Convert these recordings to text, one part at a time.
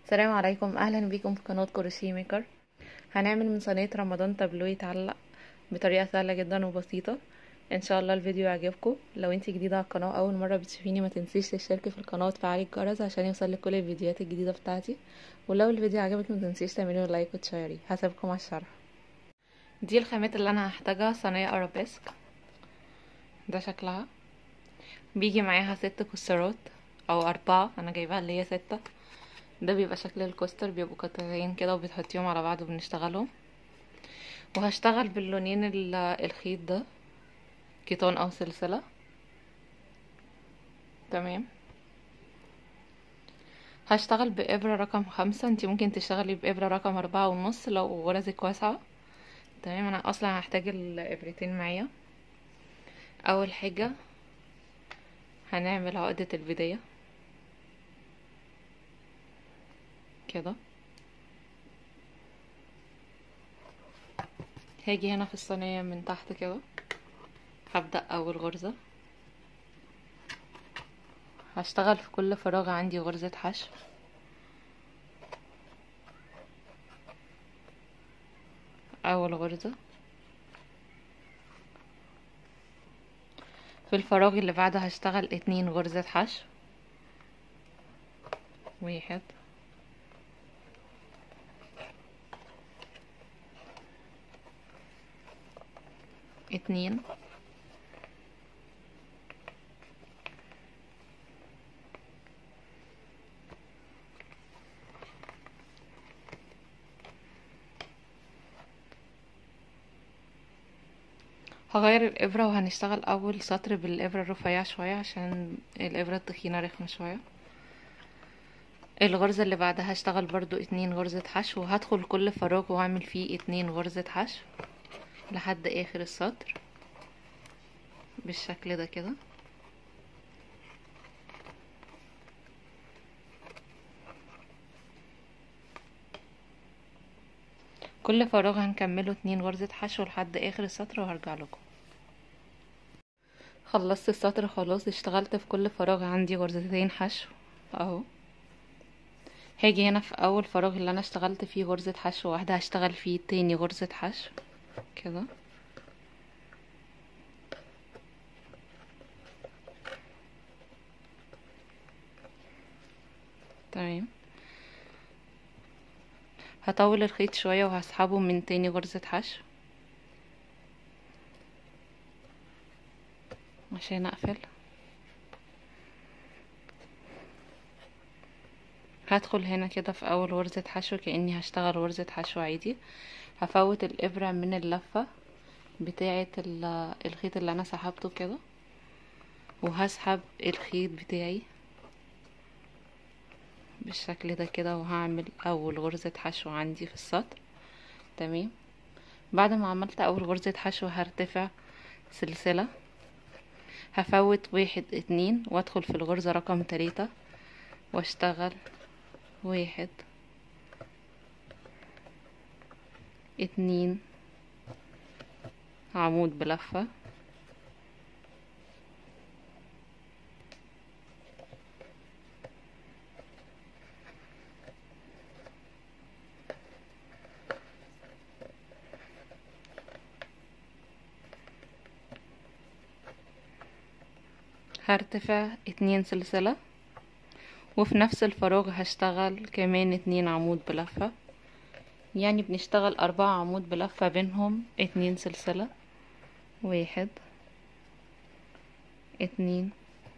السلام عليكم اهلا بيكم في قناة كروشيه ميكر هنعمل من صينية رمضان تابلو يتعلق بطريقة سهلة جدا وبسيطة ان شاء الله الفيديو يعجبكم لو انت جديدة على القناة اول مرة بتشوفيني ما تنسيش تشتركي في القناة وتفعلي الجرس عشان يوصلك كل الفيديوهات الجديدة بتاعتي ولو الفيديو عجبك ما تنسيش تعملي لايك وتشيري هسيبكم على الشرح دي الخامات اللي انا هحتاجها صينية ارابيسك ده شكلها بيجي معاها ست كسرات او اربعة انا جايبها اللي هي ستة ده بيبقى شكل الكوستر بيبقوا قطعتين كده وبتحطيهم على بعض وبنشتغلهم وهشتغل باللونين الخيط ده كيتون او سلسلة تمام هشتغل بإبرة رقم خمسة انتي ممكن تشتغلي بإبرة رقم أربعة ونص لو غرزك واسعة تمام انا اصلا هحتاج الإبرتين معايا اول حاجة هنعمل عقدة البداية كده هاجي هنا في الصينية من تحت كده هبدأ أول غرزة هشتغل في كل فراغ عندي غرزة حشو أول غرزة في الفراغ اللي بعده هشتغل اتنين غرزة حشو واحد اتنين هغير الإبرة وهنشتغل أول سطر بالإبرة الرفيعة شوية عشان الإبرة التخينة رخمة شوية الغرزة اللي بعدها هشتغل برضو اتنين غرزة حشو وهدخل كل فراغ واعمل فيه اتنين غرزة حشو لحد اخر السطر بالشكل ده كده كل فراغ هنكمله اتنين غرزة حشو لحد اخر السطر وهرجع لكم خلصت السطر خلاص اشتغلت في كل فراغ عندي غرزتين حشو اهو هاجي هنا في اول فراغ اللي انا اشتغلت فيه غرزة حشو واحدة هشتغل فيه تاني غرزة حشو كده تمام هطول الخيط شوية وهسحبه من تاني غرزة حشو عشان اقفل هدخل هنا كده في اول غرزة حشو كأني هشتغل غرزة حشو عادي هفوت الابرة من اللفة بتاعة الخيط اللي انا سحبته كده وهسحب الخيط بتاعي بالشكل ده كده وهعمل اول غرزة حشو عندي في السطر تمام بعد ما عملت اول غرزة حشو هرتفع سلسلة هفوت واحد اتنين وادخل في الغرزة رقم تلاتة واشتغل واحد اتنين عمود بلفة هرتفع اتنين سلسلة وفي نفس الفراغ هشتغل كمان اتنين عمود بلفة يعني بنشتغل اربعة عمود بلفة بينهم اتنين سلسلة واحد اتنين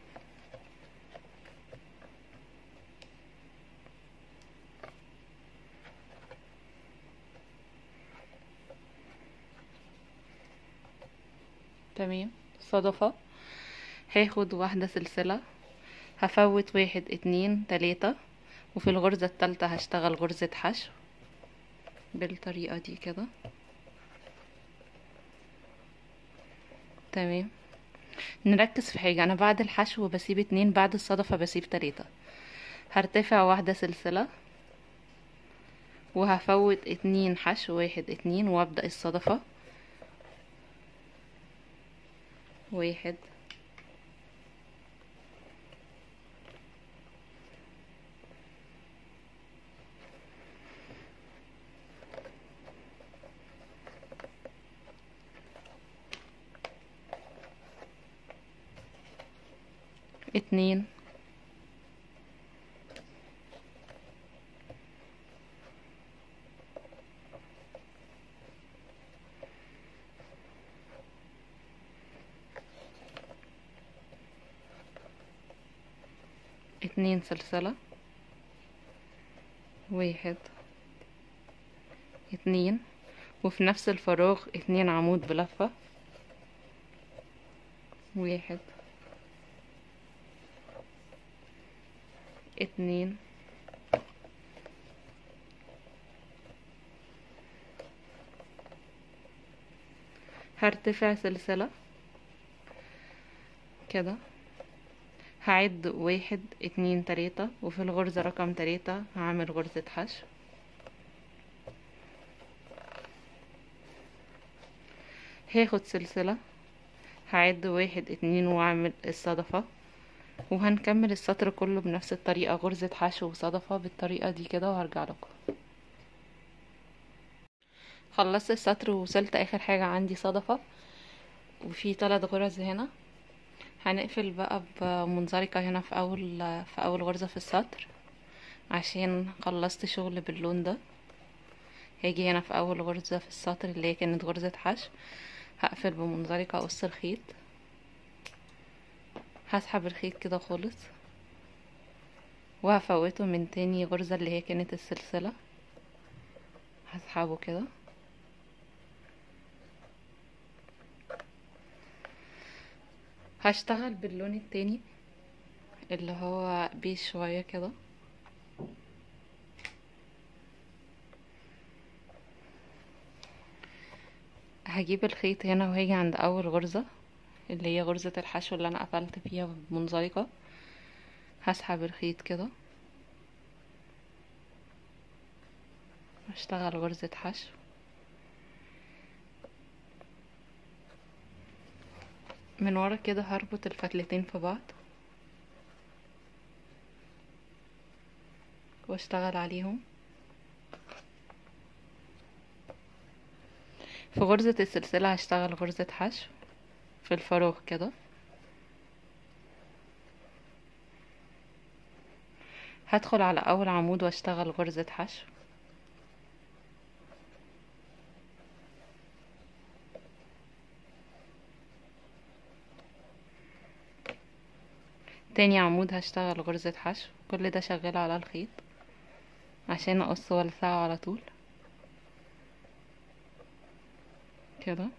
تمام صدفة هاخد واحدة سلسلة هفوت واحد اتنين تلاتة وفي الغرزة التالتة هشتغل غرزة حشو بالطريقة دي كده تمام نركز في حاجة انا بعد الحشو بسيب اتنين بعد الصدفة بسيب تلاتة هرتفع واحدة سلسلة وهفوت اتنين حشو واحد اتنين وابدأ الصدفة واحد اتنين اتنين سلسلة واحد اتنين وفي نفس الفراغ اتنين عمود بلفة واحد اتنين هرتفع سلسلة كده هعد واحد اتنين تلاتة وفي الغرزة رقم تلاتة هعمل غرزة حشو هاخد سلسلة هعد واحد اتنين واعمل الصدفة وهنكمل السطر كله بنفس الطريقة غرزة حشو وصدفة بالطريقة دي كده وهرجع لكم خلصت السطر ووصلت اخر حاجة عندي صدفة وفي ثلاث غرز هنا هنقفل بقى بمنزلقة هنا في اول في اول غرزة في السطر عشان خلصت شغل باللون ده هاجي هنا في اول غرزة في السطر اللي هي كانت غرزة حشو هقفل بمنزلقة اقص الخيط هسحب الخيط كده خالص وهفوته من تاني غرزة اللي هي كانت السلسلة هسحبه كده هشتغل باللون التاني اللي هو بيج شوية كده هجيب الخيط هنا وهاجي عند اول غرزة اللي هي غرزة الحشو اللي انا قفلت فيها بمنزلقة هسحب الخيط كده هشتغل غرزة حشو من ورا كده هربط الفتلتين في بعض واشتغل عليهم في غرزة السلسلة هشتغل غرزة حشو في الفراغ كده هدخل على اول عمود واشتغل غرزة حشو تاني عمود هشتغل غرزة حشو كل ده شغال على الخيط عشان اقص والسعه على طول كده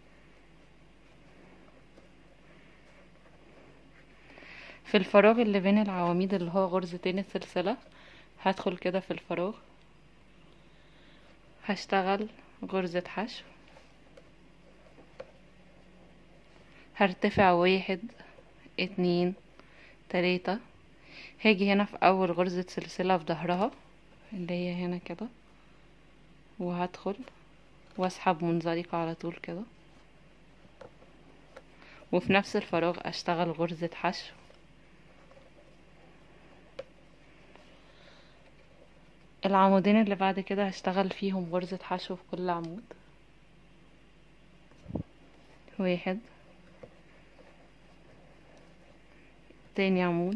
في الفراغ اللي بين العواميد اللي هو غرزتين السلسلة هدخل كده في الفراغ هشتغل غرزة حشو هرتفع واحد اتنين تلاتة هاجي هنا في اول غرزة سلسلة في ظهرها اللي هي هنا كده وهدخل واسحب منزلقة على طول كده وفي نفس الفراغ اشتغل غرزة حشو العمودين اللي بعد كده هشتغل فيهم غرزة حشو في كل عمود واحد تاني عمود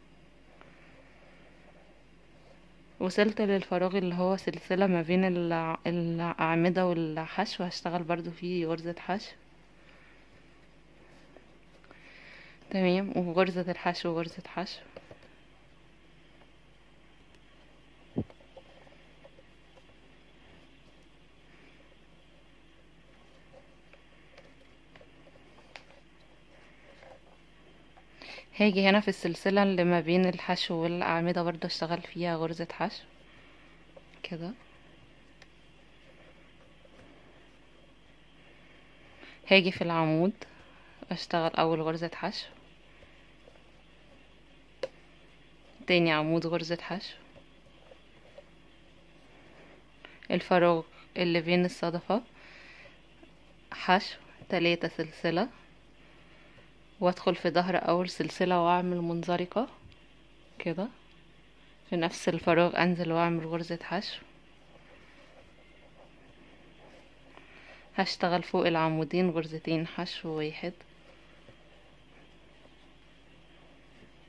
وصلت للفراغ اللي هو سلسلة ما بين الع- الأعمدة والحشو هشتغل برضو فيه غرزة حشو تمام وغرزة الحشو وغرزة حشو هاجي هنا في السلسلة اللي ما بين الحشو والأعمدة برضه اشتغل فيها غرزة حشو كده هاجي في العمود اشتغل أول غرزة حشو تاني عمود غرزة حشو الفراغ اللي بين الصدفة حشو تلاتة سلسلة وادخل في ظهر اول سلسلة واعمل منزلقة كده في نفس الفراغ انزل واعمل غرزة حشو هشتغل فوق العمودين غرزتين حشو واحد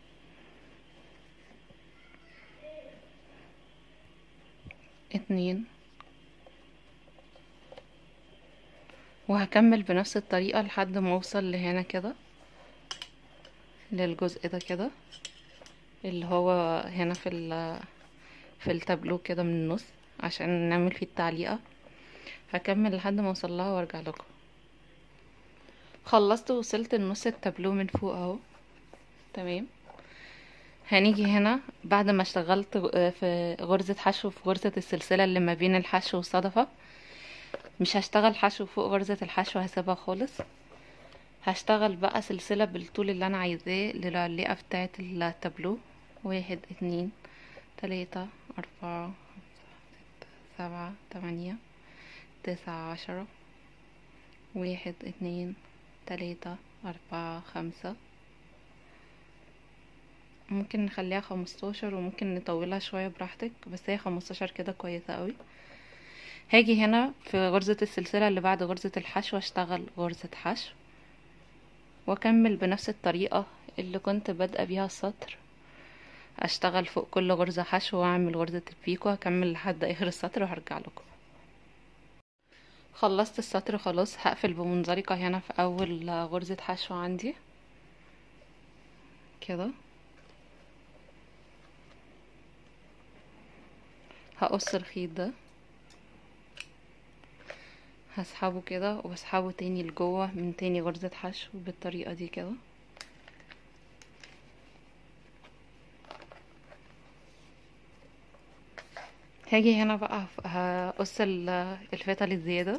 اتنين وهكمل بنفس الطريقة لحد ما اوصل لهنا كده للجزء ده كده اللي هو هنا في ال في التابلو كده من النص عشان نعمل فيه التعليقة هكمل لحد ما اوصل لها وارجع لكم خلصت وصلت لنص التابلو من فوق اهو تمام هنيجي هنا بعد ما اشتغلت في غرزة حشو في غرزة السلسلة اللي ما بين الحشو والصدفة مش هشتغل حشو فوق غرزة الحشو هسيبها خالص هشتغل بقى سلسلة بالطول اللي انا عايزاه للعلاقة بتاعة التابلو واحد اتنين تلاتة اربعة ستة سبعة تمانية تسعة عشرة واحد اتنين تلاتة اربعة خمسة ممكن نخليها خمستاشر وممكن نطولها شوية براحتك بس هي خمستاشر كده كويسة قوي هاجي هنا في غرزة السلسلة اللي بعد غرزة الحشو اشتغل غرزة حشو واكمل بنفس الطريقة اللي كنت بادئة بيها السطر اشتغل فوق كل غرزة حشو واعمل غرزة البيكو هكمل لحد اخر السطر وهرجع لكم خلصت السطر خلاص هقفل بمنزلقة هنا في اول غرزة حشو عندي كده هقص الخيط ده هسحبه كده واسحبه تاني لجوه من تاني غرزة حشو بالطريقة دي كده هاجي هنا بقى هقص الفتل الزيادة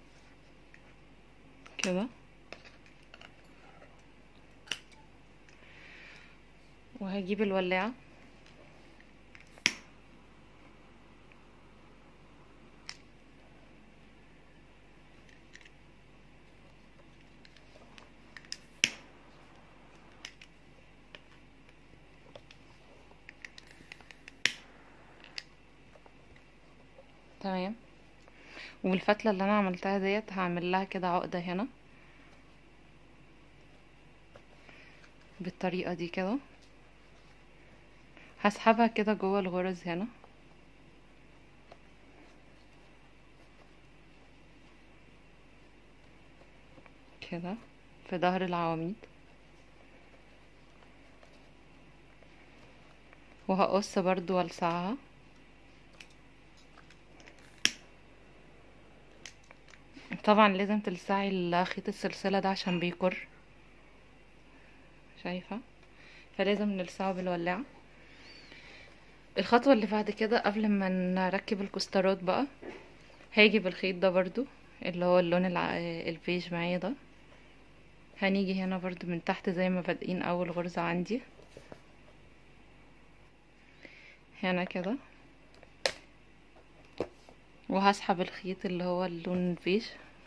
كده وهجيب الولاعة تمام والفتله اللي انا عملتها ديت هعمل لها كده عقده هنا بالطريقه دي كده هسحبها كده جوه الغرز هنا كده في ظهر العواميد وهقص برضو والسعها طبعا لازم تلسعي خيط السلسلة ده عشان بيكر شايفة فلازم نلسعه بالولاعة الخطوة اللي بعد كده قبل ما نركب الكسترات بقى هاجي بالخيط ده برضو اللي هو اللون الع... البيج معايا ده هنيجي هنا برضو من تحت زي ما بادئين اول غرزة عندي هنا كده وهسحب الخيط اللي هو اللون البيج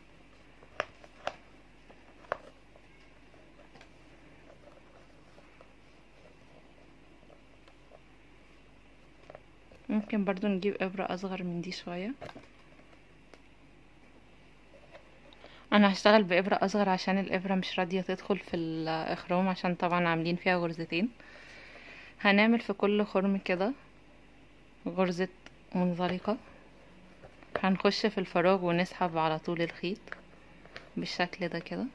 ممكن برضو نجيب ابرة اصغر من دي شوية انا هشتغل بابرة اصغر عشان الابرة مش راضية تدخل في الاخرام عشان طبعا عاملين فيها غرزتين هنعمل في كل خرم كده غرزة منزلقة هنخش في الفراغ ونسحب على طول الخيط بالشكل ده كده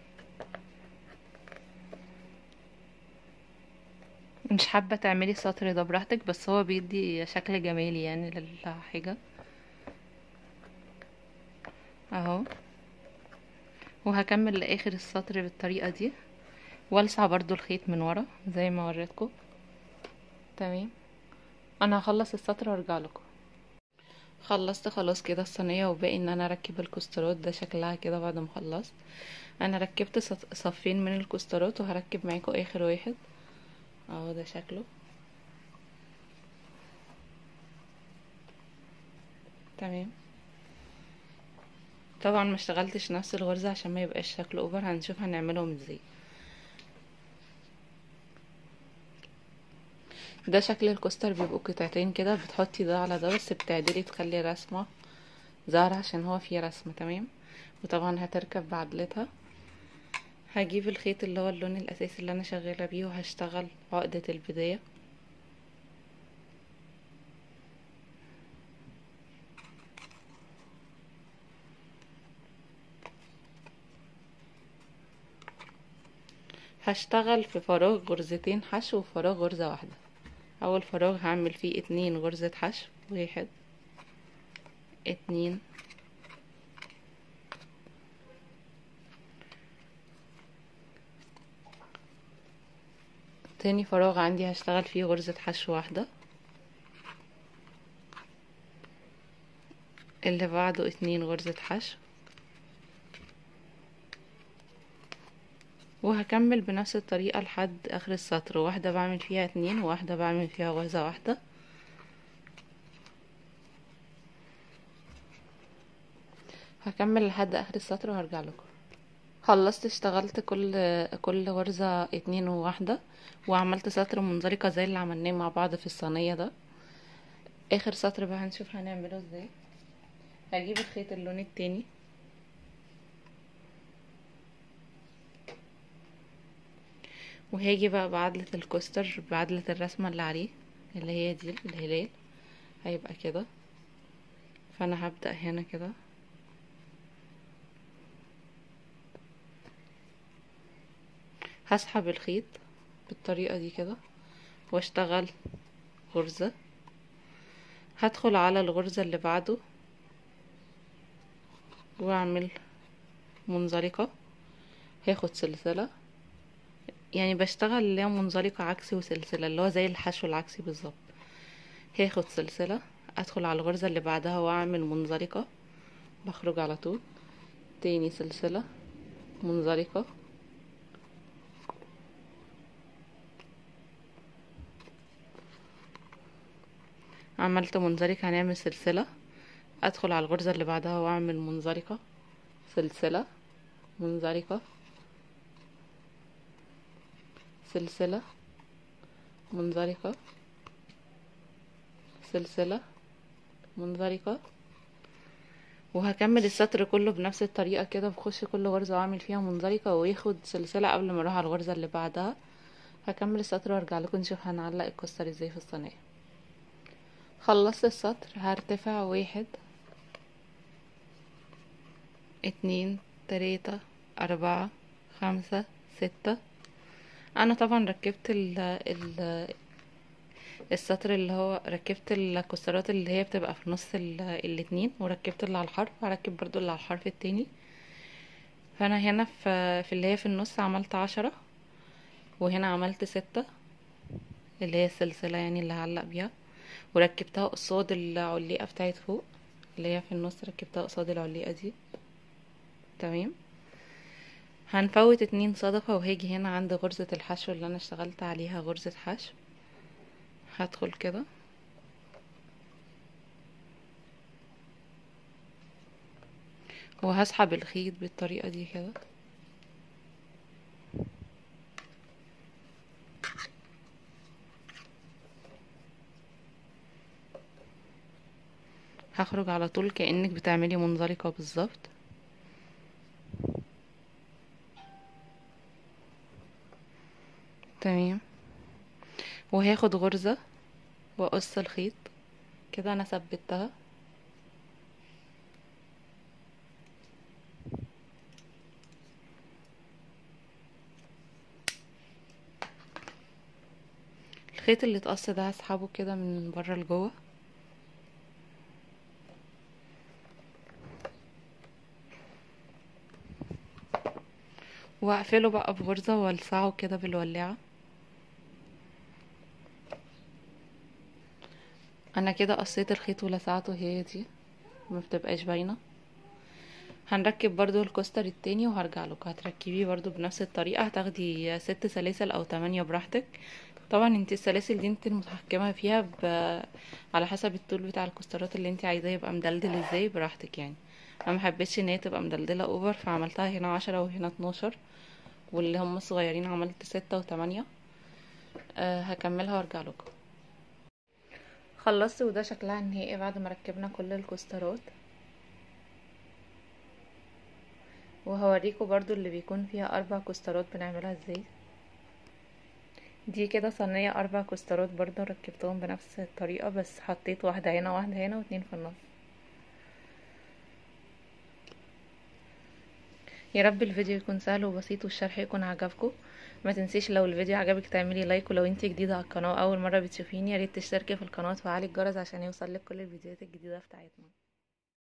مش حابة تعملي السطر ده براحتك بس هو بيدي شكل جمالي يعني للحاجة اهو وهكمل لاخر السطر بالطريقة دي والسع برضو الخيط من ورا زي ما وريتكم تمام انا هخلص السطر وارجع لكم خلصت خلاص كده الصينيه وباقي ان انا اركب الكسترات ده شكلها كده بعد ما خلصت انا ركبت صفين من الكسترات وهركب معاكم اخر واحد اهو ده شكله تمام طبعا ما اشتغلتش نفس الغرزة عشان ما يبقاش شكله اوفر هنشوف هنعملهم ازاي ده شكل الكوستر بيبقوا قطعتين كده بتحطي ده على ده بس بتعدلي تخلي رسمة ظاهرة عشان هو فيه رسمة تمام وطبعا هتركب بعدلتها هجيب الخيط اللي هو اللون الاساسي اللي انا شغالة بيه وهشتغل عقدة البداية هشتغل في فراغ غرزتين حشو وفراغ غرزة واحدة اول فراغ هعمل فيه اتنين غرزة حشو واحد اتنين تاني فراغ عندي هشتغل فيه غرزة حشو واحدة اللي بعده اتنين غرزة حشو وهكمل بنفس الطريقة لحد اخر السطر واحدة بعمل فيها اتنين وواحدة بعمل فيها غرزة واحدة هكمل لحد اخر السطر وهرجع لكم خلصت اشتغلت كل كل غرزة اتنين وواحدة وعملت سطر منزلقة زي اللي عملناه مع بعض في الصينية ده اخر سطر بقى هنشوف هنعمله ازاي هجيب الخيط اللون التاني وهاجي بقى بعدلة الكوستر بعدلة الرسمة اللي عليه اللي هي دي الهلال هيبقى كده فانا هبدأ هنا كده هسحب الخيط بالطريقة دي كده واشتغل غرزة هدخل على الغرزة اللي بعده واعمل منزلقة هاخد سلسلة يعني بشتغل اللي هي منزلقة عكسي وسلسلة اللي هو زي الحشو العكسي بالظبط هاخد سلسلة ادخل على الغرزة اللي بعدها واعمل منزلقة بخرج على طول تاني سلسلة منزلقة عملت منزلقة هنعمل سلسلة ادخل على الغرزة اللي بعدها واعمل منزلقة سلسلة منزلقة سلسلة منزلقة سلسلة منزلقة وهكمل السطر كله بنفس الطريقة كده بخش كل غرزة واعمل فيها منزلقة وياخد سلسلة قبل ما اروح على الغرزة اللي بعدها هكمل السطر وارجع لكم نشوف هنعلق الكوستر ازاي في الصينية خلصت السطر هرتفع واحد اتنين تلاتة اربعة خمسة ستة انا طبعا ركبت ال ال السطر اللي هو ركبت الكسرات اللي هي بتبقى في نص الاتنين وركبت اللي على الحرف هركب برضو اللي على الحرف التاني فانا هنا في, في اللي هي في النص عملت عشرة وهنا عملت ستة اللي هي السلسلة يعني اللي هعلق بيها وركبتها قصاد العليقة بتاعت فوق اللي هي في النص ركبتها قصاد العليقة دي تمام هنفوت اتنين صدفة وهاجي هنا عند غرزة الحشو اللي انا اشتغلت عليها غرزة حشو هدخل كده وهسحب الخيط بالطريقة دي كده هخرج على طول كأنك بتعملي منزلقة بالظبط تمام وهاخد غرزة واقص الخيط كده انا ثبتها الخيط اللي اتقص ده هسحبه كده من بره لجوه واقفله بقى بغرزة والسعه كده بالولاعة انا كده قصيت الخيط ولسعته هي دي ما بتبقاش باينه هنركب برضو الكوستر التاني وهرجع لكم هتركبيه برضو بنفس الطريقه هتاخدي ست سلاسل او تمانية براحتك طبعا انت السلاسل دي انت المتحكمه فيها ب... على حسب الطول بتاع الكوسترات اللي انت عايزاه يبقى مدلدل ازاي براحتك يعني انا محبتش ان هي تبقى مدلدله اوفر فعملتها هنا عشرة وهنا اتناشر واللي هم الصغيرين عملت ستة وتمانية أه هكملها وارجع لكم خلصت وده شكلها النهائي بعد ما ركبنا كل الكوسترات وهوريكم برضو اللي بيكون فيها اربع كوسترات بنعملها ازاي دي كده صينية اربع كوسترات برضو ركبتهم بنفس الطريقة بس حطيت واحدة هنا واحدة هنا واتنين في النص يا رب الفيديو يكون سهل وبسيط والشرح يكون عجبكم ما تنسيش لو الفيديو عجبك تعملي لايك ولو انت جديده على القناه اول مره بتشوفيني يا ريت تشتركي في القناه وتفعلي الجرس عشان يوصلك كل الفيديوهات الجديده بتاعتنا